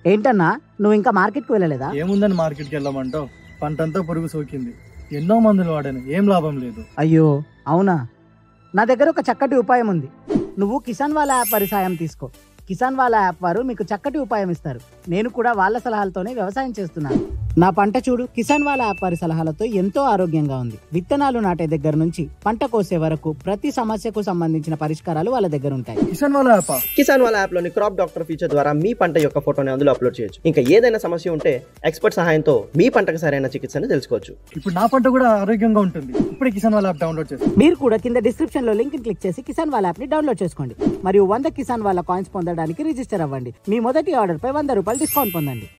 ఏంటన్నా నువ్వు ఇంకా మార్కెట్కి వెళ్ళలేదా ఏముందని మార్కెట్కి వెళ్ళమంటావు పంటంతా పురుగు సోకింది ఎన్నో మందులు వాడాను ఏం లాభం లేదు అయ్యో అవునా నా దగ్గర ఒక చక్కటి ఉపాయం ఉంది నువ్వు కిసాన్ వాళ్ళ యాప్ వారి సాయం తీసుకో కిసాన్ వాళ్ళ యాప్ వారు మీకు చక్కటి ఉపాయం ఇస్తారు నేను కూడా వాళ్ళ సలహాలతోనే వ్యవసాయం చేస్తున్నాను నా పంట చూడు కిసాన్ వాళ్ళ యాప్ వారి సలహాలతో ఎంతో ఆరోగ్యంగా ఉంది విత్తనాలు నాటే దగ్గర నుంచి పంట కోసే వరకు ప్రతి సమస్యకు సంబంధించిన పరిష్కారాలు వాళ్ళ దగ్గర ఉంటాయి కిషన్ వాళ్ళ యాప కిసాన్ వాళ్ళ యాప్లోని క్రాప్ డాక్టర్ ఫీచర్ ద్వారా మీ పంట యొక్క ఫోటోని అందులో అప్లోడ్ చేయొచ్చు ఇంకా ఏదైనా సమస్య ఉంటే ఎక్స్పర్ట్ సహాయంతో మీ పంటకు సరైన చికిత్సను తెలుసుకోవచ్చు ఇప్పుడు నా పంట కూడా ఆరోగ్యంగా ఉంటుంది ఇప్పుడే కిషన్ వాళ్ళ యాప్ డౌన్లోడ్ చేస్తాను మీరు కూడా కింద డిస్క్రిప్షన్ లో లింక్ క్లిక్ చేసి కిసాన్ వాళ్ళ యాప్ ని డౌన్లోడ్ చేసుకోండి మరియు వంద కిసాన్ వాళ్ళ కాయిన్స్ పొందడానికి రిజిస్టర్ అవ్వండి మీ మొదటి ఆర్డర్ పై వంద రూపాయలు డిస్కౌంట్ పొందండి